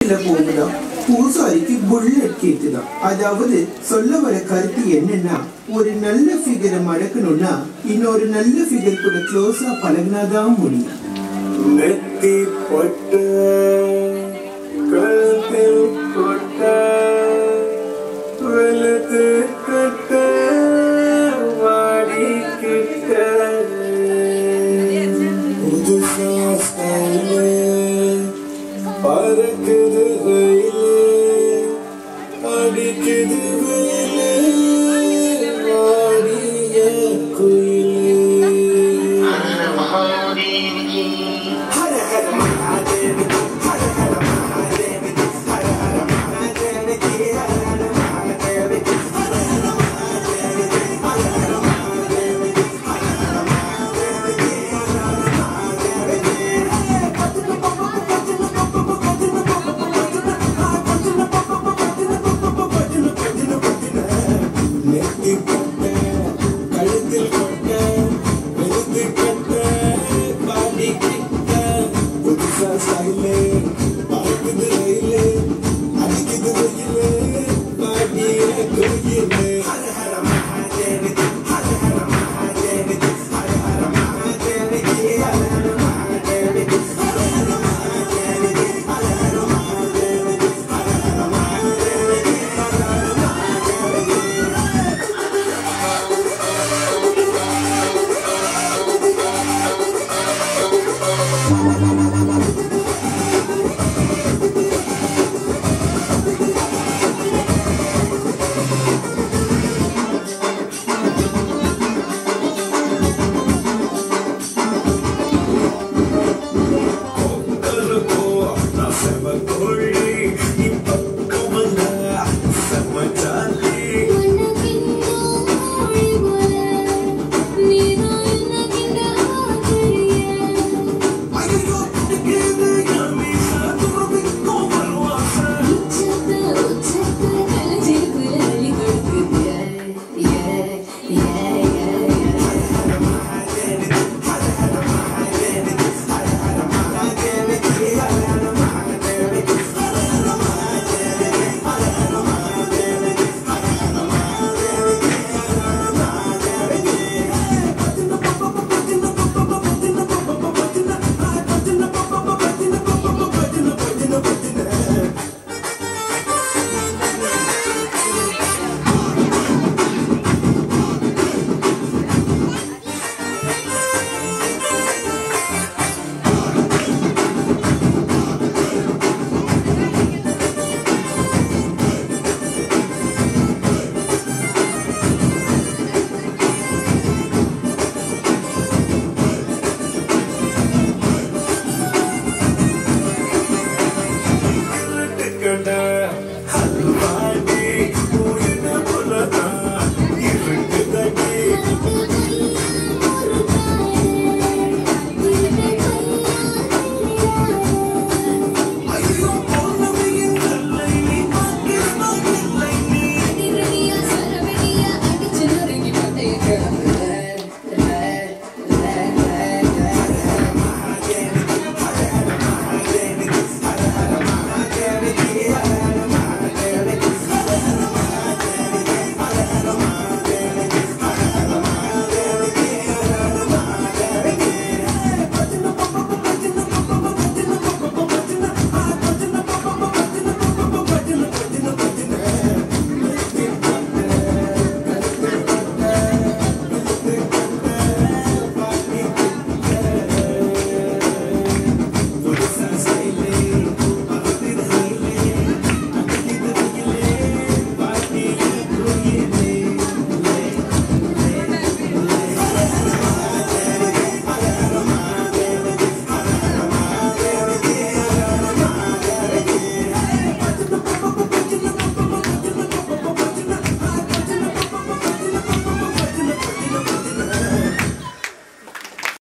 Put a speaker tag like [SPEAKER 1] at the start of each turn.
[SPEAKER 1] இல்ல போகுதா பூசாரிக்கு புல்லட் கேக்குதான் அதாவது சொல்ல வர கருத்து என்னன்னா ஒரு நல்ல ஃபிகரை மடக்கணும்னா இன்னொரு நல்ல ஃபிகர் கூட க்ளோஸா பழகினாதான் முடியும்
[SPEAKER 2] நெத்தி பொட்டு கழுத்தில் பொட்ட வெளுத்து கட்ட வாடிக்கிட்ட புதுசா ஸ்டைலு பறக்குது வெயிலு அடிக்குது வெயிலு வாடிய குயிலு நெத்தி கொட்ட கழுத்தில் கொட்ட வெளுத்து கட்ட பாடி கிட்ட புதுசா ஸ்டைலே பார்க்குது